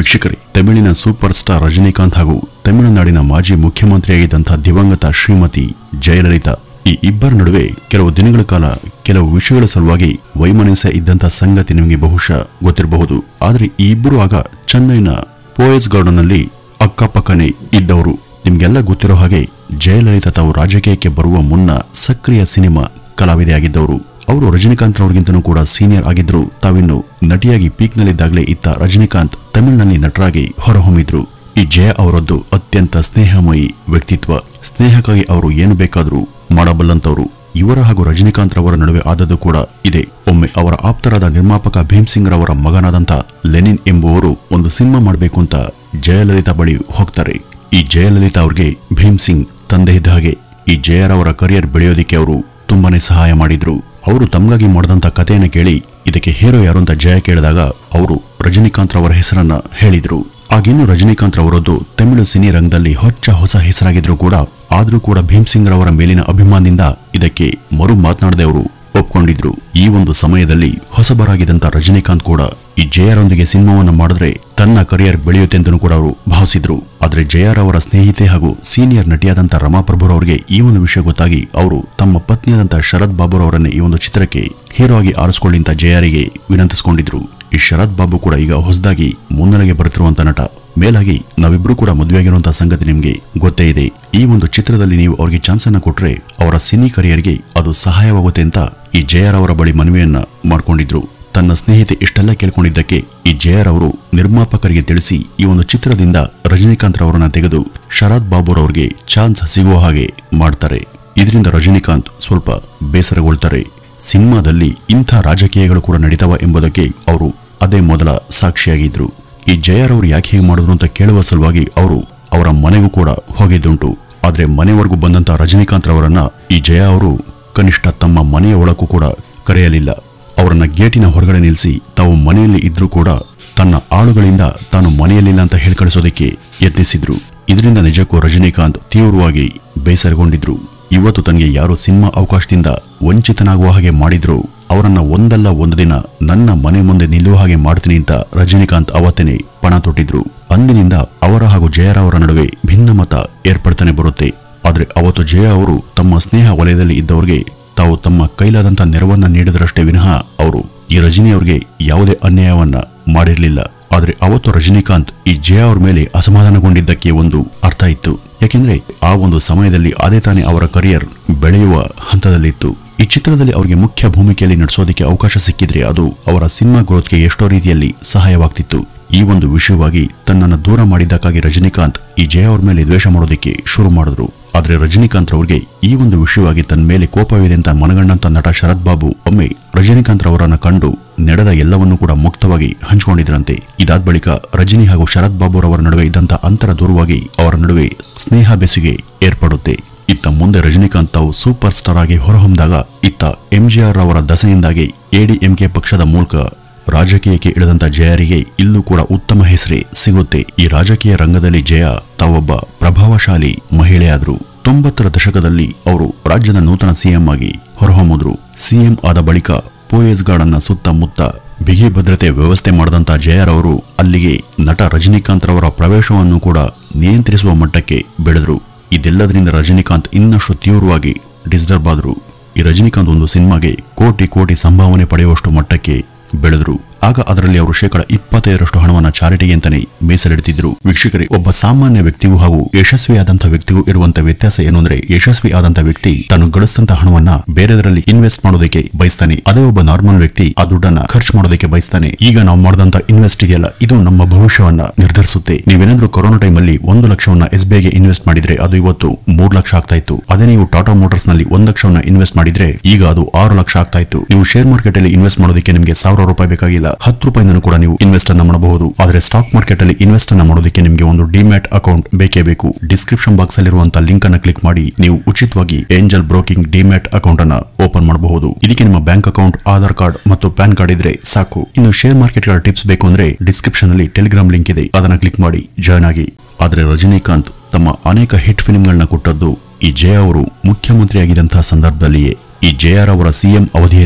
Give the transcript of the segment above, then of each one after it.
ವೀಕ್ಷಕರೇ ತಮಿಳಿನ super star Rajinikanth ಹಾಗೂ ತಮಿಳುನಾಡಿನ ಮಾಜಿ ಮುಖ್ಯಮಂತ್ರಿಯಾಗಿದ್ದಂಥ ದಿವಂಗತ ಶ್ರೀಮತಿ ಜಯಲಲಿತಾ ಈ ಇಬ್ಬರ ನಡುವೆ ಕೆಲವು ದಿನಗಳ ಕಾಲ ಕೆಲವು ವಿಷಯಗಳ ಸಲುವಾಗಿ ವೈಮನಸ್ಯ ಇದ್ದಂಥ ಸಂಗತಿ ನಿಮಗೆ ಬಹುಶಃ ಗೊತ್ತಿರಬಹುದು ಆದರೆ ಈ ಇಬ್ಬರು ಆಗ ಚೆನ್ನೈನ ಪೋಯಸ್ ಗಾರ್ಡನ್ನಲ್ಲಿ ಅಕ್ಕಪಕ್ಕನೆ ಇದ್ದವರು ನಿಮ್ಗೆಲ್ಲ ಗೊತ್ತಿರೋ ಹಾಗೆ ಜಯಲಲಿತಾ ತಾವು ರಾಜಕೀಯಕ್ಕೆ ಬರುವ ಮುನ್ನ ಸಕ್ರಿಯ ಸಿನಿಮಾ ಕಲಾವಿದೆಯಾಗಿದ್ದವರು ಅವರು ರಜನಿಕಾಂತ್ ರವರಿಗಿಂತನೂ ಕೂಡ ಸೀನಿಯರ್ ಆಗಿದ್ರು ತಾವಿನ್ನು ನಟಿಯಾಗಿ ಪೀಕ್ನಲ್ಲಿದ್ದಾಗಲೇ ಇತ್ತ ರಜನಿಕಾಂತ್ ತಮಿಳಿನಲ್ಲಿ ನಟರಾಗಿ ಹೊರಹೊಮ್ಮಿದ್ರು ಈ ಜಯ ಅವರದ್ದು ಅತ್ಯಂತ ಸ್ನೇಹಮಯಿ ವ್ಯಕ್ತಿತ್ವ ಸ್ನೇಹಕ್ಕಾಗಿ ಅವರು ಏನು ಬೇಕಾದರೂ ಮಾಡಬಲ್ಲಂತವರು ಇವರ ಹಾಗೂ ರಜನಿಕಾಂತ್ ರವರ ನಡುವೆ ಆದದ್ದು ಕೂಡ ಇದೆ ಒಮ್ಮೆ ಅವರ ಆಪ್ತರಾದ ನಿರ್ಮಾಪಕ ಭೀಮ್ ಸಿಂಗ್ ರವರ ಮಗನಾದಂಥ ಲೆನಿನ್ ಎಂಬುವರು ಒಂದು ಸಿನಿಮಾ ಮಾಡಬೇಕು ಅಂತ ಜಯಲಲಿತಾ ಬಳಿ ಹೋಗ್ತಾರೆ ಈ ಜಯಲಲಿತಾ ಅವ್ರಿಗೆ ಭೀಮ್ ಸಿಂಗ್ ತಂದೆ ಇದ್ದ ಹಾಗೆ ಈ ಜಯರವರ ಕರಿಯರ್ ಬೆಳೆಯೋದಿಕ್ಕೆ ಅವರು ತುಂಬಾನೇ ಸಹಾಯ ಮಾಡಿದ್ರು ಅವರು ತಮಗಾಗಿ ಮಾಡಿದಂತ ಕಥೆಯನ್ನ ಕೇಳಿ ಇದಕ್ಕೆ ಹೀರೋ ಯಾರು ಅಂತ ಜಯ ಕೇಳಿದಾಗ ಅವರು ರಜನಿಕಾಂತ್ ರವರ ಹೆಸರನ್ನ ಹೇಳಿದ್ರು ಆಗಿನ್ನು ರಜನಿಕಾಂತ್ ರವರದ್ದು ತಮಿಳು ಸಿನಿ ರಂಗದಲ್ಲಿ ಹೊಚ್ಚ ಹೊಸ ಹೆಸರಾಗಿದ್ರು ಕೂಡ ಆದ್ರೂ ಕೂಡ ಭೀಮ್ ಸಿಂಗ್ ರವರ ಮೇಲಿನ ಅಭಿಮಾನದಿಂದ ಇದಕ್ಕೆ ಮರು ಮಾತನಾಡದೆ ಅವರು ಒಪ್ಕೊಂಡಿದ್ರು ಈ ಒಂದು ಸಮಯದಲ್ಲಿ ಹೊಸಬರಾಗಿದ್ದಂತ ರಜನಿಕಾಂತ್ ಕೂಡ ಈ ಜಯರೊಂದಿಗೆ ಸಿನಿಮಾವನ್ನ ಮಾಡಿದ್ರೆ ತನ್ನ ಕರಿಯರ್ ಬೆಳೆಯುತ್ತೆ ಅಂತಲೂ ಕೂಡ ಅವರು ಭಾವಿಸಿದ್ರು ಆದ್ರೆ ಜಯರ್ ಅವರ ಸ್ನೇಹಿತೆ ಹಾಗೂ ಸೀನಿಯರ್ ನಟಿಯಾದಂತ ರಮಾಪ್ರಭುರವರಿಗೆ ಈ ಒಂದು ವಿಷಯ ಗೊತ್ತಾಗಿ ಅವರು ತಮ್ಮ ಪತ್ನಿಯಾದಂತ ಶರತ್ ಬಾಬುರವರನ್ನೇ ಈ ಒಂದು ಚಿತ್ರಕ್ಕೆ ಹೀರೋ ಆಗಿ ಆರಿಸಿಕೊಳ್ಳಿ ಅಂತ ಜಯರಿಗೆ ವಿನಂತಿಸಿಕೊಂಡಿದ್ರು ಈ ಶರತ್ ಬಾಬು ಕೂಡ ಈಗ ಹೊಸದಾಗಿ ಮುನ್ನೆಲೆಗೆ ಬರುತ್ತಿರುವಂತ ನಟ ಮೇಲಾಗಿ ನಾವಿಬ್ರು ಕೂಡ ಮದುವೆಯಾಗಿರುವಂತಹ ಸಂಗತಿ ನಿಮ್ಗೆ ಗೊತ್ತೇ ಇದೆ ಈ ಒಂದು ಚಿತ್ರದಲ್ಲಿ ನೀವು ಅವರಿಗೆ ಚಾನ್ಸ್ ಅನ್ನ ಕೊಟ್ರೆ ಅವರ ಸಿನಿ ಕರಿಯರ್ಗೆ ಅದು ಸಹಾಯವಾಗುತ್ತೆ ಅಂತ ಈ ಜಯರ್ ಅವರ ಬಳಿ ಮನವಿಯನ್ನ ಮಾಡ್ಕೊಂಡಿದ್ರು ತನ್ನ ಸ್ನೇಹಿತೆ ಇಷ್ಟೆಲ್ಲ ಕೇಳ್ಕೊಂಡಿದ್ದಕ್ಕೆ ಈ ಜಯರ್ ಅವರು ನಿರ್ಮಾಪಕರಿಗೆ ತಿಳಿಸಿ ಈ ಒಂದು ಚಿತ್ರದಿಂದ ರಜನಿಕಾಂತ್ ರವರನ್ನ ತೆಗೆದು ಶರತ್ ಬಾಬುರವ್ರಿಗೆ ಚಾನ್ಸ್ ಸಿಗುವ ಹಾಗೆ ಮಾಡ್ತಾರೆ ಇದರಿಂದ ರಜನಿಕಾಂತ್ ಸ್ವಲ್ಪ ಬೇಸರಗೊಳ್ತಾರೆ ಸಿನಿಮಾದಲ್ಲಿ ಇಂಥ ರಾಜಕೀಯಗಳು ಕೂಡ ನಡೀತಾವ ಎಂಬುದಕ್ಕೆ ಅವರು ಅದೇ ಮೊದಲ ಸಾಕ್ಷಿಯಾಗಿದ್ರು ಈ ಜಯರ್ ಅವರು ಯಾಕೆ ಹೀಗೆ ಮಾಡಿದ್ರು ಅಂತ ಕೇಳುವ ಸಲುವಾಗಿ ಅವರು ಅವರ ಮನೆಗೂ ಕೂಡ ಹೋಗಿದ್ದುಂಟು ಆದ್ರೆ ಮನೆವರೆಗೂ ಬಂದಂತ ರಜನಿಕಾಂತ್ ರವರನ್ನ ಈ ಜಯ ಅವರು ಕನಿಷ್ಠ ತಮ್ಮ ಮನೆಯ ಒಳಕ್ಕೂ ಕೂಡ ಕರೆಯಲಿಲ್ಲ ಅವರನ್ನ ಗೇಟಿನ ಹೊರಗಡೆ ನಿಲ್ಲಿಸಿ ತಾವು ಮನೆಯಲ್ಲಿ ಇದ್ರೂ ಕೂಡ ತನ್ನ ಆಳುಗಳಿಂದ ತಾನು ಮನೆಯಲ್ಲಿಲ್ಲ ಅಂತ ಹೇಳ್ಕಳಿಸೋದಕ್ಕೆ ಯತ್ನಿಸಿದ್ರು ಇದರಿಂದ ನಿಜಕ್ಕೂ ರಜನಿಕಾಂತ್ ತೀವ್ರವಾಗಿ ಬೇಸರಗೊಂಡಿದ್ರು ಇವತ್ತು ತನಗೆ ಯಾರು ಸಿನಿಮಾ ಅವಕಾಶದಿಂದ ವಂಚಿತನಾಗುವ ಹಾಗೆ ಮಾಡಿದ್ರು ಅವರನ್ನ ಒಂದಲ್ಲ ಒಂದು ದಿನ ನನ್ನ ಮನೆ ಮುಂದೆ ನಿಲ್ಲುವ ಹಾಗೆ ಮಾಡ್ತೀನಿ ಅಂತ ರಜನಿಕಾಂತ್ ಅವತ್ತೇನೆ ಪಣ ತೊಟ್ಟಿದ್ರು ಅಂದಿನಿಂದ ಅವರ ಹಾಗೂ ಜಯರಾವರ ನಡುವೆ ಭಿನ್ನಮತ ಏರ್ಪಡ್ತಾನೆ ಬರುತ್ತೆ ಆದ್ರೆ ಅವತ್ತು ಜಯ ಅವರು ತಮ್ಮ ಸ್ನೇಹ ವಲಯದಲ್ಲಿ ಇದ್ದವರಿಗೆ ತಾವು ತಮ್ಮ ಕೈಲಾದಂತ ನೆರವನ್ನ ನೀಡಿದರಷ್ಟೇ ವಿನಃ ಅವರು ಈ ರಜನಿ ಅವರಿಗೆ ಯಾವುದೇ ಅನ್ಯಾಯವನ್ನ ಮಾಡಿರಲಿಲ್ಲ ಆದ್ರೆ ಅವತ್ತು ರಜನಿಕಾಂತ್ ಈ ಜಯ ಅವ್ರ ಮೇಲೆ ಅಸಮಾಧಾನಗೊಂಡಿದ್ದಕ್ಕೆ ಒಂದು ಅರ್ಥ ಇತ್ತು ಯಾಕೆಂದ್ರೆ ಆ ಒಂದು ಸಮಯದಲ್ಲಿ ಅದೇ ತಾನೇ ಅವರ ಕರಿಯರ್ ಬೆಳೆಯುವ ಹಂತದಲ್ಲಿತ್ತು ಈ ಚಿತ್ರದಲ್ಲಿ ಅವರಿಗೆ ಮುಖ್ಯ ಭೂಮಿಕೆಯಲ್ಲಿ ನಟಿಸೋದಕ್ಕೆ ಅವಕಾಶ ಸಿಕ್ಕಿದ್ರೆ ಅದು ಅವರ ಸಿನಿಮಾ ಗ್ರೋತ್ಗೆ ಎಷ್ಟೋ ರೀತಿಯಲ್ಲಿ ಸಹಾಯವಾಗ್ತಿತ್ತು ಈ ಒಂದು ವಿಷಯವಾಗಿ ತನ್ನನ್ನು ದೂರ ಮಾಡಿದ್ದಕ್ಕಾಗಿ ರಜನಿಕಾಂತ್ ಈ ಜಯ ಅವ್ರ ಮೇಲೆ ದ್ವೇಷ ಮಾಡೋದಕ್ಕೆ ಶುರು ಮಾಡಿದ್ರು ಆದ್ರೆ ರಜನಿಕಾಂತ್ ರವರಿಗೆ ಈ ಒಂದು ವಿಷಯವಾಗಿ ತನ್ನ ಮೇಲೆ ಕೋಪವಿದೆ ಅಂತ ಮನಗಂಡಂತ ನಟ ಶರತ್ ಬಾಬು ಒಮ್ಮೆ ರಜನಿಕಾಂತ್ ರವರನ್ನ ಕಂಡು ನಡೆದ ಎಲ್ಲವನ್ನೂ ಕೂಡ ಮುಕ್ತವಾಗಿ ಹಂಚಿಕೊಂಡಿದ್ರಂತೆ ಇದಾದ ಬಳಿಕ ರಜನಿ ಹಾಗೂ ಶರತ್ ಬಾಬು ರವರ ನಡುವೆ ಇದ್ದಂತ ಅಂತರ ದೂರವಾಗಿ ಅವರ ನಡುವೆ ಸ್ನೇಹ ಬೆಸುಗೆ ಏರ್ಪಡುತ್ತೆ ಇತ್ತ ಮುಂದೆ ರಜನಿಕಾಂತ್ ತಾವು ಸೂಪರ್ ಸ್ಟಾರ್ ಆಗಿ ಹೊರಹೊಮ್ಮಿದಾಗ ಇತ್ತ ಎಂಜಿಆರ್ ಅವರ ದಸೆಯಿಂದಾಗಿ ಎಡಿಎಂಕೆ ಪಕ್ಷದ ಮೂಲಕ ರಾಜಕೀಯಕ್ಕೆ ಇಳಿದಂತ ಜಯರಿಗೆ ಇಲ್ಲೂ ಕೂಡ ಉತ್ತಮ ಹೆಸರೇ ಸಿಗುತ್ತೆ ಈ ರಾಜಕೀಯ ರಂಗದಲ್ಲಿ ಜಯ ತಾವೊಬ್ಬ ಪ್ರಭಾವಶಾಲಿ ಮಹಿಳೆಯಾದ್ರು ತೊಂಬತ್ತರ ದಶಕದಲ್ಲಿ ಅವರು ರಾಜ್ಯದ ನೂತನ ಸಿಎಂ ಆಗಿ ಹೊರಹೊಮ್ಮಿದ್ರು ಸಿಎಂ ಆದ ಬಳಿಕ ಪೋಯಸ್ ಗಾರ್ಡನ್ನ ಸುತ್ತಮುತ್ತ ಬಿಗಿ ಭದ್ರತೆ ವ್ಯವಸ್ಥೆ ಮಾಡಿದಂತ ಜಯರವರು ಅಲ್ಲಿಗೆ ನಟ ರಜನಿಕಾಂತ್ ರವರ ಪ್ರವೇಶವನ್ನು ಕೂಡ ನಿಯಂತ್ರಿಸುವ ಮಟ್ಟಕ್ಕೆ ಬೆಳೆದ್ರು ಇದೆಲ್ಲದರಿಂದ ರಜನಿಕಾಂತ್ ಇನ್ನಷ್ಟು ತೀವ್ರವಾಗಿ ಡಿಸ್ಟರ್ಬ್ ಆದ್ರು ಈ ರಜನಿಕಾಂತ್ ಒಂದು ಸಿನಿಮಾಗೆ ಕೋಟಿ ಕೋಟಿ ಸಂಭಾವನೆ ಪಡೆಯುವಷ್ಟು ಮಟ್ಟಕ್ಕೆ ಬೆಳೆದ್ರು ಆಗ ಅದರಲ್ಲಿ ಅವರು ಶೇಕಡ ಇಪ್ಪತ್ತೈದರಷ್ಟು ಹಣವನ್ನ ಚಾರಿಟಿಗೆ ಅಂತಾನೆ ಮೀಸಲಿಡ್ತಿದ್ರು ವೀಕ್ಷಕರೇ ಒಬ್ಬ ಸಾಮಾನ್ಯ ವ್ಯಕ್ತಿಗೂ ಹಾಗೂ ಯಶಸ್ವಿಯಾದಂತಹ ವ್ಯಕ್ತಿಗೂ ಇರುವಂತ ವ್ಯತ್ಯಾಸ ಏನು ಅಂದ್ರೆ ಯಶಸ್ವಿ ಆದಂತ ವ್ಯಕ್ತಿ ತಾನು ಗಳಿಸಿದಂತ ಹಣವನ್ನ ಬೇರೆದರಲ್ಲಿ ಇನ್ವೆಸ್ಟ್ ಮಾಡೋದಕ್ಕೆ ಬಯಸ್ತಾನೆ ಅದೇ ಒಬ್ಬ ನಾರ್ಮಲ್ ವ್ಯಕ್ತಿ ಆ ದುಡ್ಡನ್ನ ಖರ್ಚು ಮಾಡೋದಕ್ಕೆ ಬಯಸ್ತಾನೆ ಈಗ ನಾವು ಮಾಡಿದಂತ ಇನ್ವೆಸ್ಟ್ ಇದೆಯಲ್ಲ ಇದು ನಮ್ಮ ಭವಿಷ್ಯವನ್ನ ನಿರ್ಧರಿಸುತ್ತೆ ನೀವೇನಾದ್ರೂ ಕೊರೋನಾ ಟೈಮಲ್ಲಿ ಒಂದು ಲಕ್ಷವನ್ನ ಎಸ್ ಬಿ ಐಗೆ ಇನ್ವೆಸ್ಟ್ ಮಾಡಿದ್ರೆ ಅದು ಇವತ್ತು ಮೂರು ಲಕ್ಷ ಆಗ್ತಾ ಇತ್ತು ಅದೇ ನೀವು ಟಾಟಾ ಮೋಟಾರ್ಸ್ ನಲ್ಲಿ ಒಂದ್ ಲಕ್ಷವನ್ನ ಇನ್ವೆಸ್ಟ್ ಮಾಡಿದ್ರೆ ಈಗ ಅದು ಆರು ಲಕ್ಷ ಆಗ್ತಾ ಇತ್ತು ನೀವು ಶೇರ್ ಮಾರ್ಕೆಟ್ ಅಲ್ಲಿ ಇನ್ವೆಸ್ಟ್ ಮಾಡೋದಕ್ಕೆ ನಿಮಗೆ ಸಾವಿರ ರೂಪಾಯಿ ಬೇಕಾಗಿಲ್ಲ ಹತ್ತು ರೂಪಾಯಿಂದನೂ ಕೂಡ ನೀವು ಇನ್ವೆಸ್ಟ್ ಅನ್ನ ಮಾಡಬಹುದು ಆದ್ರೆ ಸ್ಟಾಕ್ ಮಾರ್ಕೆಟ್ ಅಲ್ಲಿ ಇನ್ವೆಸ್ಟ್ ಅನ್ನ ಮಾಡೋದಕ್ಕೆ ನಿಮಗೆ ಒಂದು ಡಿಮ್ಯಾಟ್ ಅಕೌಂಟ್ ಬೇಕೇ ಬೇಕು ಡಿಸ್ಕ್ರಿಪ್ಷನ್ ಬಾಕ್ಸ್ ಅಲ್ಲಿರುವಂತಹ ಲಿಂಕ್ ಅನ್ನ ಕ್ಲಿಕ್ ಮಾಡಿ ನೀವು ಉಚಿತವಾಗಿ ಏಂಜಲ್ ಬ್ರೋಕಿಂಗ್ ಡಿಮ್ಯಾಟ್ ಅಕೌಂಟ್ ಅನ್ನ ಓಪನ್ ಮಾಡಬಹುದು ಇದಕ್ಕೆ ನಿಮ್ಮ ಬ್ಯಾಂಕ್ ಅಕೌಂಟ್ ಆಧಾರ್ ಕಾರ್ಡ್ ಮತ್ತು ಪ್ಯಾನ್ ಕಾರ್ಡ್ ಇದ್ರೆ ಸಾಕು ಇನ್ನು ಶೇರ್ ಮಾರ್ಕೆಟ್ ಗಳ ಟಿಪ್ಸ್ ಬೇಕು ಅಂದ್ರೆ ಡಿಸ್ಕ್ರಿಪ್ಷನ್ ಅಲ್ಲಿ ಟೆಲಿಗ್ರಾಮ್ ಲಿಂಕ್ ಇದೆ ಅದನ್ನ ಕ್ಲಿಕ್ ಮಾಡಿ ಜಾಯ್ನ್ ಆಗಿ ಆದ್ರೆ ರಜನಿಕಾಂತ್ ತಮ್ಮ ಅನೇಕ ಹಿಟ್ ಫಿಲ್ಮ್ಗಳನ್ನ ಕೊಟ್ಟದ್ದು ಈ ಜಯ ಅವರು ಮುಖ್ಯಮಂತ್ರಿಯಾಗಿದ್ದಂತಹ ಸಂದರ್ಭದಲ್ಲಿಯೇ ಈ ಜೆಆರ್ ಅವರ ಸಿಎಂ ಅವಧಿಯಲ್ಲಿ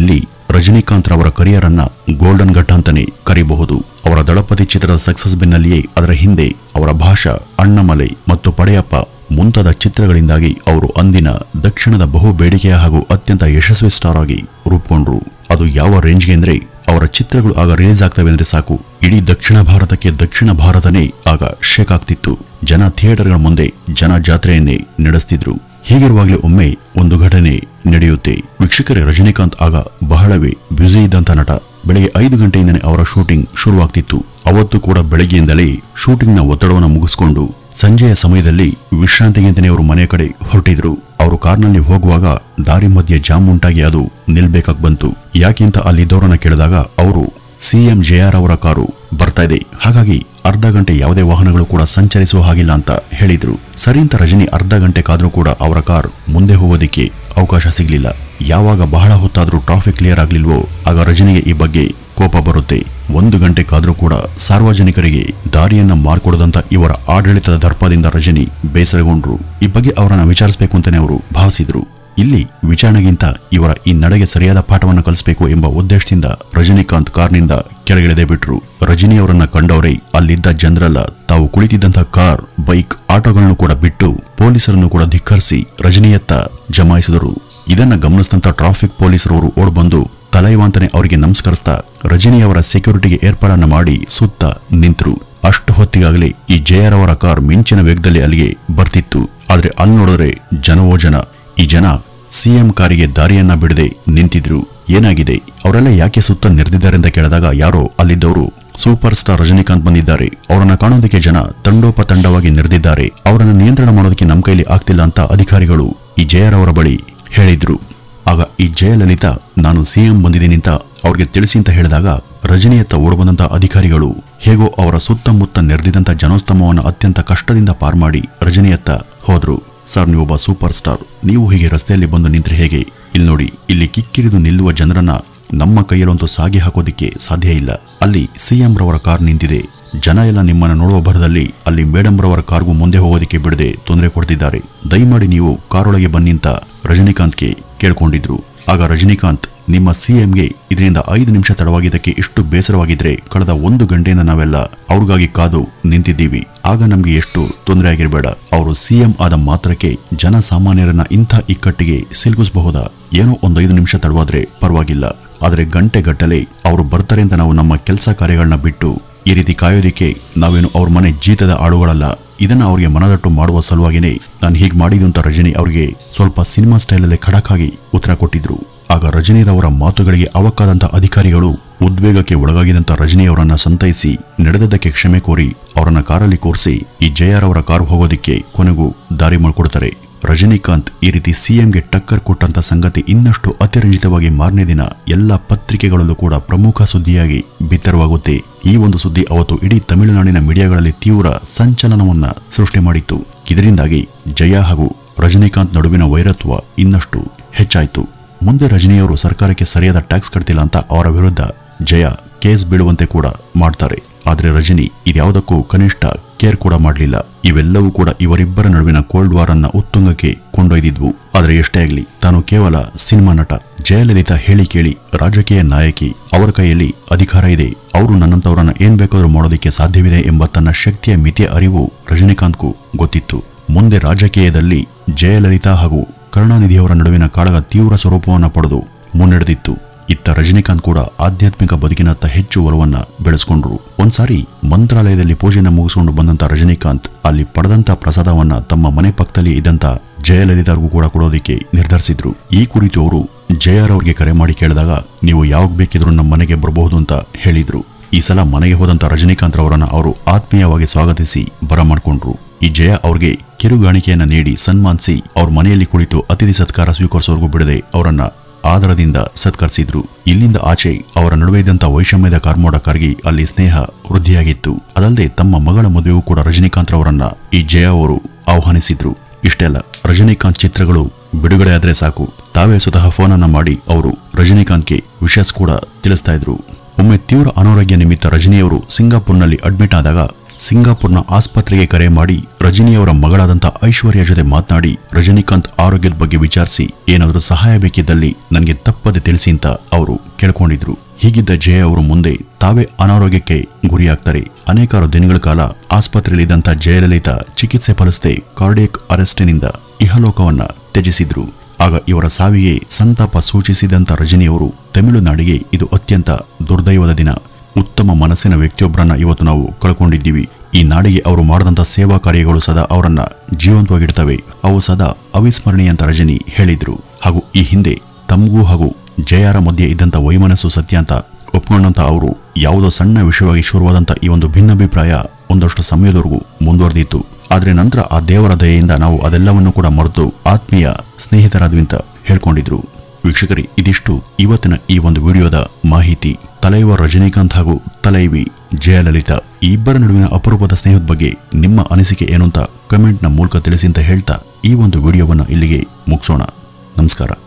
ರಜನಿಕಾಂತ್ ರವರ ಕರಿಯರ್ ಅನ್ನ ಗೋಲ್ಡನ್ ಘಟ್ಟ ಅಂತಾನೆ ಕರೀಬಹುದು ಅವರ ದಳಪತಿ ಚಿತ್ರದ ಸಕ್ಸಸ್ ಬೆನ್ನಲ್ಲಿಯೇ ಅದರ ಹಿಂದೆ ಅವರ ಭಾಷಾ ಅಣ್ಣಮಲೈ ಮತ್ತು ಪಡೆಯಪ್ಪ ಮುಂತಾದ ಚಿತ್ರಗಳಿಂದಾಗಿ ಅವರು ಅಂದಿನ ದಕ್ಷಿಣದ ಬಹು ಬೇಡಿಕೆಯ ಹಾಗೂ ಅತ್ಯಂತ ಯಶಸ್ವಿ ಸ್ಟಾರ್ ಆಗಿ ರೂಪುಗೊಂಡ್ರು ಅದು ಯಾವ ರೇಂಜ್ಗೆ ಅಂದ್ರೆ ಅವರ ಚಿತ್ರಗಳು ಆಗ ರಿಲೀಸ್ ಆಗ್ತವೆ ಅಂದ್ರೆ ಸಾಕು ಇಡೀ ದಕ್ಷಿಣ ಭಾರತಕ್ಕೆ ದಕ್ಷಿಣ ಭಾರತನೇ ಆಗ ಶೇಕ್ ಆಗ್ತಿತ್ತು ಜನ ಥಿಯೇಟರ್ಗಳ ಮುಂದೆ ಜನ ಜಾತ್ರೆಯನ್ನೇ ನಡೆಸ್ತಿದ್ರು ಹೀಗಿರುವಾಗಲೇ ಒಮ್ಮೆ ಒಂದು ಘಟನೆ ನಡೆಯುತ್ತೆ ವೀಕ್ಷಕರೇ ರಜನಿಕಾಂತ್ ಆಗ ಬಹಳವೇ ಬ್ಯುಸಿ ಇದ್ದಂತ ನಟ ಬೆಳಗ್ಗೆ ಐದು ಗಂಟೆಯಿಂದಲೇ ಅವರ ಶೂಟಿಂಗ್ ಶುರುವಾಗ್ತಿತ್ತು ಅವತ್ತು ಕೂಡ ಬೆಳಗ್ಗೆಯಿಂದಲೇ ಶೂಟಿಂಗ್ನ ಒತ್ತಡವನ್ನು ಮುಗಿಸಿಕೊಂಡು ಸಂಜೆಯ ಸಮಯದಲ್ಲಿ ವಿಶ್ರಾಂತಿಗೆ ಅಂತಾನೆ ಅವರು ಮನೆ ಕಡೆ ಹೊರಟಿದ್ರು ಅವರು ಕಾರ್ನಲ್ಲಿ ಹೋಗುವಾಗ ದಾರಿ ಮಧ್ಯೆ ಜಾಮ್ ಉಂಟಾಗಿ ಅದು ನಿಲ್ಬೇಕಾಗಿ ಬಂತು ಯಾಕೆಂತ ಅಲ್ಲಿದ್ದವರನ್ನ ಕೇಳಿದಾಗ ಅವರು ಸಿಎಂ ಜೆಆರ್ ಅವರ ಕಾರು ಬರ್ತಾ ಇದೆ ಹಾಗಾಗಿ ಅರ್ಧ ಗಂಟೆ ಯಾವುದೇ ವಾಹನಗಳು ಕೂಡ ಸಂಚರಿಸುವ ಹಾಗಿಲ್ಲ ಅಂತ ಹೇಳಿದ್ರು ಸರಿ ಅಂತ ರಜನಿ ಅರ್ಧ ಗಂಟೆ ಕಾದ್ರೂ ಕೂಡ ಅವರ ಕಾರ್ ಮುಂದೆ ಹೋಗೋದಿಕ್ಕೆ ಅವಕಾಶ ಸಿಗ್ಲಿಲ್ಲ ಯಾವಾಗ ಬಹಳ ಹೊತ್ತಾದ್ರೂ ಟ್ರಾಫಿಕ್ ಕ್ಲಿಯರ್ ಆಗ್ಲಿಲ್ವೋ ಆಗ ರಜನಿಗೆ ಈ ಬಗ್ಗೆ ಕೋಪ ಬರುತ್ತೆ ಒಂದು ಗಂಟೆ ಕಾದ್ರೂ ಕೂಡ ಸಾರ್ವಜನಿಕರಿಗೆ ದಾರಿಯನ್ನ ಮಾರ್ಕೊಡದಂತ ಇವರ ಆಡಳಿತದ ದರ್ಪದಿಂದ ರಜನಿ ಬೇಸರಗೊಂಡ್ರು ಈ ಬಗ್ಗೆ ಅವರನ್ನ ವಿಚಾರಿಸಬೇಕು ಅಂತಾನೆ ಅವರು ಭಾವಿಸಿದ್ರು ಇಲ್ಲಿ ವಿಚಾರಣೆಗಿಂತ ಇವರ ಈ ನಡೆಗೆ ಸರಿಯಾದ ಪಾಠವನ್ನು ಕಲಿಸಬೇಕು ಎಂಬ ಉದ್ದೇಶದಿಂದ ರಜನಿಕಾಂತ್ ಕಾರ್ನಿಂದ ಕೆಳಗಿಳಿದೇ ಬಿಟ್ರು ರಜನಿ ಅವರನ್ನ ಕಂಡವರೇ ಅಲ್ಲಿದ್ದ ಜನರೆಲ್ಲ ತಾವು ಕುಳಿತಿದ್ದಂಥ ಕಾರ್ ಬೈಕ್ ಆಟೋಗಳನ್ನು ಕೂಡ ಬಿಟ್ಟು ಪೊಲೀಸರನ್ನು ಕೂಡ ಧಿಕ್ಕರಿಸಿ ರಜನಿಯತ್ತ ಜಮಾಯಿಸಿದರು ಇದನ್ನ ಗಮನಿಸಿದಂತ ಟ್ರಾಫಿಕ್ ಪೊಲೀಸರವರು ಓಡ್ಬಂದು ತಲೈವಾಂತನೆ ಅವರಿಗೆ ನಮಸ್ಕರಿಸ್ತಾ ರಜನಿ ಅವರ ಸೆಕ್ಯೂರಿಟಿಗೆ ಏರ್ಪಾಡನ್ನ ಮಾಡಿ ಸುತ್ತ ನಿಂತರು ಅಷ್ಟು ಹೊತ್ತಿಗಾಗಲೇ ಈ ಜಯರ್ ಅವರ ಕಾರ್ ಮಿಂಚಿನ ವೇಗದಲ್ಲಿ ಅಲ್ಲಿಗೆ ಬರ್ತಿತ್ತು ಆದ್ರೆ ಅಲ್ಲಿ ನೋಡಿದ್ರೆ ಜನವೋ ಜನ ಈ ಜನ ಸಿಎಂ ಕಾರಿಗೆ ದಾರಿಯನ್ನ ಬಿಡದೆ ನಿಂತಿದ್ರು ಏನಾಗಿದೆ ಅವರೆಲ್ಲ ಯಾಕೆ ಸುತ್ತ ನೆರೆದಿದ್ದಾರೆ ಅಂತ ಕೇಳಿದಾಗ ಯಾರೋ ಅಲ್ಲಿದ್ದವರು ಸೂಪರ್ ಸ್ಟಾರ್ ರಜನಿಕಾಂತ್ ಬಂದಿದ್ದಾರೆ ಅವರನ್ನ ಕಾಣೋದಕ್ಕೆ ಜನ ತಂಡೋಪತಂಡವಾಗಿ ನೆರೆದಿದ್ದಾರೆ ಅವರನ್ನ ನಿಯಂತ್ರಣ ಮಾಡೋದಕ್ಕೆ ನಮ್ಮ ಕೈಲಿ ಆಗ್ತಿಲ್ಲ ಅಂತ ಅಧಿಕಾರಿಗಳು ಈ ಜಯರ್ ಅವರ ಬಳಿ ಹೇಳಿದ್ರು ಆಗ ಈ ಜಯಲಲಿತಾ ನಾನು ಸಿಎಂ ಬಂದಿದ್ದೀನಿ ಅಂತ ಅವ್ರಿಗೆ ತಿಳಿಸಿ ಅಂತ ಹೇಳಿದಾಗ ರಜನಿಯತ್ತ ಓಡಬಂದಂತ ಅಧಿಕಾರಿಗಳು ಹೇಗೋ ಅವರ ಸುತ್ತಮುತ್ತ ನೆರೆದಿದ್ದಂತ ಜನೋಸ್ತಮವನ್ನು ಅತ್ಯಂತ ಕಷ್ಟದಿಂದ ಪಾರ್ ಮಾಡಿ ರಜನಿಯತ್ತ ಹೋದ್ರು ಸರ್ ನೀವೊಬ್ಬ ಸೂಪರ್ ಸ್ಟಾರ್ ನೀವು ಹೀಗೆ ರಸ್ತೆಯಲ್ಲಿ ಬಂದು ನಿಂತ್ರೆ ಹೇಗೆ ಇಲ್ಲಿ ನೋಡಿ ಇಲ್ಲಿ ಕಿಕ್ಕಿರಿದು ನಿಲ್ಲುವ ಜನರನ್ನ ನಮ್ಮ ಕೈಯಲ್ಲಂತೂ ಸಾಗಿ ಹಾಕೋದಿಕ್ಕೆ ಸಾಧ್ಯ ಇಲ್ಲ ಅಲ್ಲಿ ಸಿಎಂ ರವರ ಕಾರ್ ನಿಂತಿದೆ ಜನ ಎಲ್ಲ ನಿಮ್ಮನ್ನ ನೋಡುವ ಭರದಲ್ಲಿ ಅಲ್ಲಿ ಮೇಡಮ್ ರವರ ಕಾರ್ಗೂ ಮುಂದೆ ಹೋಗೋದಿಕ್ಕೆ ಬಿಡದೆ ತೊಂದರೆ ಕೊಡ್ತಿದ್ದಾರೆ ದಯಮಾಡಿ ನೀವು ಕಾರೊಳಗೆ ಬನ್ನಿ ಅಂತ ರಜನಿಕಾಂತ್ಗೆ ಕೇಳ್ಕೊಂಡಿದ್ರು ಆಗ ರಜನಿಕಾಂತ್ ನಿಮ್ಮ ಸಿಎಂಗೆ ಇದರಿಂದ ಐದು ನಿಮಿಷ ತಡವಾಗಿದ್ದಕ್ಕೆ ಇಷ್ಟು ಬೇಸರವಾಗಿದ್ರೆ ಕಳೆದ ಒಂದು ಗಂಟೆಯಿಂದ ನಾವೆಲ್ಲ ಅವ್ರಿಗಾಗಿ ಕಾದು ನಿಂತಿದ್ದೀವಿ ಆಗ ನಮ್ಗೆ ಎಷ್ಟು ತೊಂದರೆ ಆಗಿರಬೇಡ ಅವರು ಸಿಎಂ ಆದ ಮಾತ್ರಕ್ಕೆ ಜನಸಾಮಾನ್ಯರನ್ನ ಇಂಥ ಇಕ್ಕಟ್ಟಿಗೆ ಸಿಲುಕಿಸಬಹುದಾ ಏನೋ ಒಂದು ಐದು ನಿಮಿಷ ತಡವಾದ್ರೆ ಪರವಾಗಿಲ್ಲ ಆದರೆ ಗಂಟೆ ಗಟ್ಟಲೆ ಅವರು ಬರ್ತಾರೆ ಅಂತ ನಾವು ನಮ್ಮ ಕೆಲಸ ಕಾರ್ಯಗಳನ್ನ ಬಿಟ್ಟು ಈ ರೀತಿ ಕಾಯೋದಿಕ್ಕೆ ನಾವೇನು ಅವ್ರ ಮನೆ ಜೀತದ ಆಳುಗಳಲ್ಲ ಇದನ್ನ ಅವ್ರಿಗೆ ಮನದಟ್ಟು ಮಾಡುವ ಸಲುವಾಗಿನೇ ನಾನು ಹೀಗೆ ಮಾಡಿದ್ದು ಅಂತ ರಜನಿ ಅವ್ರಿಗೆ ಸ್ವಲ್ಪ ಸಿನಿಮಾ ಸ್ಟೈಲಲ್ಲೇ ಖಡಕ್ ಆಗಿ ಉತ್ತರ ಕೊಟ್ಟಿದ್ರು ಆಗ ರಜನಿರವರ ಮಾತುಗಳಿಗೆ ಅವಕ್ಕಾದಂತ ಅಧಿಕಾರಿಗಳು ಉದ್ವೇಗಕ್ಕೆ ಒಳಗಾಗಿದಂತ ರಜನಿಯವರನ್ನ ಸಂತೈಸಿ ನಡೆದದ್ದಕ್ಕೆ ಕ್ಷಮೆ ಕೋರಿ ಅವರನ್ನ ಕಾರಲ್ಲಿ ಕೂರಿಸಿ ಈ ಜಯರ್ ಅವರ ಕಾರು ಹೋಗೋದಿಕ್ಕೆ ಕೊನೆಗೂ ದಾರಿ ಮಾಡಿಕೊಡ್ತಾರೆ ರಜನಿಕಾಂತ್ ಈ ರೀತಿ ಸಿಎಂಗೆ ಟಕ್ಕರ್ ಕೊಟ್ಟಂತ ಸಂಗತಿ ಇನ್ನಷ್ಟು ಅತಿರಂಜಿತವಾಗಿ ಮಾರನೇ ದಿನ ಎಲ್ಲ ಪತ್ರಿಕೆಗಳಲ್ಲೂ ಕೂಡ ಪ್ರಮುಖ ಸುದ್ದಿಯಾಗಿ ಬಿತ್ತರವಾಗುತ್ತೆ ಈ ಒಂದು ಸುದ್ದಿ ಅವತ್ತು ಇಡೀ ತಮಿಳುನಾಡಿನ ಮೀಡಿಯಾಗಳಲ್ಲಿ ತೀವ್ರ ಸಂಚಲನವನ್ನ ಸೃಷ್ಟಿ ಮಾಡಿತ್ತು ಇದರಿಂದಾಗಿ ಜಯ ಹಾಗೂ ರಜನಿಕಾಂತ್ ನಡುವಿನ ವೈರತ್ವ ಇನ್ನಷ್ಟು ಹೆಚ್ಚಾಯಿತು ಮುಂದೆ ರಜನಿಯವರು ಸರ್ಕಾರಕ್ಕೆ ಸರಿಯಾದ ಟ್ಯಾಕ್ಸ್ ಕಟ್ತಿಲ್ಲ ಅಂತ ಅವರ ವಿರುದ್ಧ ಜಯ ಕೇಸ್ ಬೀಳುವಂತೆ ಕೂಡ ಮಾಡ್ತಾರೆ ಆದ್ರೆ ರಜನಿ ಇದ್ಯಾವುದಕ್ಕೂ ಕನಿಷ್ಠ ಕೇರ್ ಕೂಡ ಮಾಡಲಿಲ್ಲ ಇವೆಲ್ಲವೂ ಕೂಡ ಇವರಿಬ್ಬರ ನಡುವಿನ ಕೋಲ್ಡ್ ವಾರ್ ಅನ್ನ ಉತ್ತುಂಗಕ್ಕೆ ಕೊಂಡೊಯ್ದಿದ್ವು ಆದ್ರೆ ಎಷ್ಟೇ ಆಗಲಿ ತಾನು ಕೇವಲ ಸಿನಿಮಾ ನಟ ಜಯಲಲಿತಾ ಹೇಳಿ ಕೇಳಿ ರಾಜಕೀಯ ನಾಯಕಿ ಅವರ ಕೈಯಲ್ಲಿ ಅಧಿಕಾರ ಇದೆ ಅವರು ನನ್ನಂತವರನ್ನ ಏನ್ ಬೇಕಾದ್ರೂ ಮಾಡೋದಕ್ಕೆ ಸಾಧ್ಯವಿದೆ ಎಂಬ ತನ್ನ ಶಕ್ತಿಯ ಮಿತಿಯ ಅರಿವು ರಜನಿಕಾಂತ್ಗೂ ಗೊತ್ತಿತ್ತು ಮುಂದೆ ರಾಜಕೀಯದಲ್ಲಿ ಜಯಲಲಿತಾ ಹಾಗೂ ಕರುಣಾನಿಧಿಯವರ ನಡುವಿನ ಕಾಳಗ ತೀವ್ರ ಸ್ವರೂಪವನ್ನು ಪಡೆದು ಮುನ್ನಡೆದಿತ್ತು ಇತ್ತ ರಜನಿಕಾಂತ್ ಕೂಡ ಆಧ್ಯಾತ್ಮಿಕ ಬದುಕಿನತ್ತ ಹೆಚ್ಚು ಒಲವನ್ನ ಬೆಳೆಸ್ಕೊಂಡ್ರು ಒಂದ್ಸಾರಿ ಮಂತ್ರಾಲಯದಲ್ಲಿ ಪೂಜೆನ ಮುಗಿಸ್ಕೊಂಡು ಬಂದಂತ ರಜನಿಕಾಂತ್ ಅಲ್ಲಿ ಪಡೆದಂತ ಪ್ರಸಾದವನ್ನ ತಮ್ಮ ಮನೆ ಪಕ್ಕದಲ್ಲಿ ಇದ್ದಂತ ಜಯಲಲಿತಾರ್ಗೂ ಕೂಡ ಕೊಡೋದಿಕ್ಕೆ ನಿರ್ಧರಿಸಿದ್ರು ಈ ಕುರಿತು ಅವರು ಜಯರ್ ಅವ್ರಿಗೆ ಕರೆ ಮಾಡಿ ಕೇಳಿದಾಗ ನೀವು ಯಾವಾಗ ಬೇಕಿದ್ರೂ ನಮ್ಮ ಮನೆಗೆ ಬರಬಹುದು ಅಂತ ಹೇಳಿದ್ರು ಈ ಸಲ ಮನೆಗೆ ಹೋದಂತ ರಜನಿಕಾಂತ್ ಅವರನ್ನ ಅವರು ಆತ್ಮೀಯವಾಗಿ ಸ್ವಾಗತಿಸಿ ಬರಮಾಡ್ಕೊಂಡ್ರು ಈ ಜಯ ಅವ್ರಿಗೆ ಕಿರುಗಾಣಿಕೆಯನ್ನ ನೀಡಿ ಸನ್ಮಾನಿಸಿ ಅವ್ರ ಮನೆಯಲ್ಲಿ ಕುಳಿತು ಅತಿಥಿ ಸತ್ಕಾರ ಸ್ವೀಕರಿಸೋರ್ಗೂ ಬಿಡದೆ ಅವರನ್ನ ಆದರದಿಂದ ಸತ್ಕರಿಸಿದ್ರು ಇಲ್ಲಿಂದ ಆಚೆ ಅವರ ನಡುವೆ ಇದ್ದಂತ ವೈಷಮ್ಯದ ಕಾರ್ಮೋಡ ಕರಗಿ ಅಲ್ಲಿ ಸ್ನೇಹ ವೃದ್ಧಿಯಾಗಿತ್ತು ಅದಲ್ಲದೆ ತಮ್ಮ ಮಗಳ ಮದುವೆಗೂ ಕೂಡ ರಜನಿಕಾಂತ್ ಅವರನ್ನ ಈ ಜಯ ಅವರು ಆಹ್ವಾನಿಸಿದ್ರು ಇಷ್ಟೇ ಅಲ್ಲ ರಜನಿಕಾಂತ್ ಚಿತ್ರಗಳು ಬಿಡುಗಡೆ ಆದ್ರೆ ಸಾಕು ತಾವೇ ಸ್ವತಃ ಫೋನನ್ನ ಮಾಡಿ ಅವರು ರಜನಿಕಾಂತ್ಗೆ ವಿಷಸ್ ಕೂಡ ತಿಳಿಸ್ತಾ ಇದ್ರು ಒಮ್ಮೆ ತೀವ್ರ ಅನಾರೋಗ್ಯ ನಿಮಿತ್ತ ರಜನಿಯವರು ಸಿಂಗಾಪುರ್ನಲ್ಲಿ ಅಡ್ಮಿಟ್ ಆದಾಗ ಸಿಂಗಾಪುರ್ನ ಆಸ್ಪತ್ರೆಗೆ ಕರೆ ಮಾಡಿ ರಜನಿಯವರ ಮಗಳಾದಂಥ ಐಶ್ವರ್ಯ ಜೊತೆ ಮಾತನಾಡಿ ರಜನಿಕಾಂತ್ ಆರೋಗ್ಯದ ಬಗ್ಗೆ ವಿಚಾರಿಸಿ ಏನಾದರೂ ಸಹಾಯ ಬೇಕಿದ್ದಲ್ಲಿ ನನಗೆ ತಪ್ಪದೆ ತಿಳಿಸಿ ಅಂತ ಅವರು ಕೇಳ್ಕೊಂಡಿದ್ರು ಹೀಗಿದ್ದ ಜಯ ಅವರು ಮುಂದೆ ತಾವೇ ಅನಾರೋಗ್ಯಕ್ಕೆ ಗುರಿಯಾಗ್ತಾರೆ ಅನೇಕಾರು ದಿನಗಳ ಕಾಲ ಆಸ್ಪತ್ರೆಯಲ್ಲಿದ್ದಂಥ ಜಯಲಲಿತಾ ಚಿಕಿತ್ಸೆ ಫಲಿಸದೆ ಕಾರ್ಡಿಯಕ್ ಅರೆಸ್ಟಿನಿಂದ ಇಹಲೋಕವನ್ನ ತ್ಯಜಿಸಿದ್ರು ಆಗ ಇವರ ಸಾವಿಗೆ ಸಂತಾಪ ಸೂಚಿಸಿದಂಥ ರಜನಿಯವರು ತಮಿಳುನಾಡಿಗೆ ಇದು ಅತ್ಯಂತ ದುರ್ದೈವದ ದಿನ ಉತ್ತಮ ಮನಸ್ಸಿನ ವ್ಯಕ್ತಿಯೊಬ್ಬರನ್ನ ಇವತ್ತು ನಾವು ಕಳ್ಕೊಂಡಿದ್ದೀವಿ ಈ ನಾಡಿಗೆ ಅವರು ಮಾಡಿದಂಥ ಸೇವಾ ಕಾರ್ಯಗಳು ಸದಾ ಅವರನ್ನ ಜೀವಂತವಾಗಿಡ್ತವೆ ಅವು ಸದಾ ಅವಿಸ್ಮರಣೀಯ ಅಂತ ರಜನಿ ಹೇಳಿದ್ರು ಹಾಗೂ ಈ ಹಿಂದೆ ತಮಗೂ ಹಾಗೂ ಜಯಾರ ಮಧ್ಯೆ ಇದ್ದಂಥ ವೈಮನಸ್ಸು ಸತ್ಯ ಅಂತ ಒಪ್ಕೊಂಡಂತ ಅವರು ಯಾವುದೋ ಸಣ್ಣ ವಿಷಯವಾಗಿ ಶುರುವಾದಂಥ ಈ ಒಂದು ಭಿನ್ನಾಭಿಪ್ರಾಯ ಒಂದಷ್ಟು ಸಮಯದವರೆಗೂ ಮುಂದುವರೆದಿತ್ತು ಆದರೆ ನಂತರ ಆ ದೇವರ ದಯೆಯಿಂದ ನಾವು ಅದೆಲ್ಲವನ್ನು ಕೂಡ ಮರೆತು ಆತ್ಮೀಯ ಸ್ನೇಹಿತರಾದ್ವಿ ಅಂತ ಹೇಳ್ಕೊಂಡಿದ್ರು ವೀಕ್ಷಕರೇ ಇದಿಷ್ಟು ಇವತ್ತಿನ ಈ ಒಂದು ವಿಡಿಯೋದ ಮಾಹಿತಿ ತಲೈವ ರಜನಿಕಾಂತ್ ಹಾಗೂ ತಲೈವಿ ಜಯಲಲಿತಾ ಈ ಇಬ್ಬರ ನಡುವಿನ ಅಪರೂಪದ ಸ್ನೇಹದ ಬಗ್ಗೆ ನಿಮ್ಮ ಅನಿಸಿಕೆ ಏನು ಅಂತ ಕಮೆಂಟ್ನ ಮೂಲಕ ತಿಳಿಸಿ ಅಂತ ಹೇಳ್ತಾ ಈ ಒಂದು ವಿಡಿಯೋವನ್ನು ಇಲ್ಲಿಗೆ ಮುಗಿಸೋಣ ನಮಸ್ಕಾರ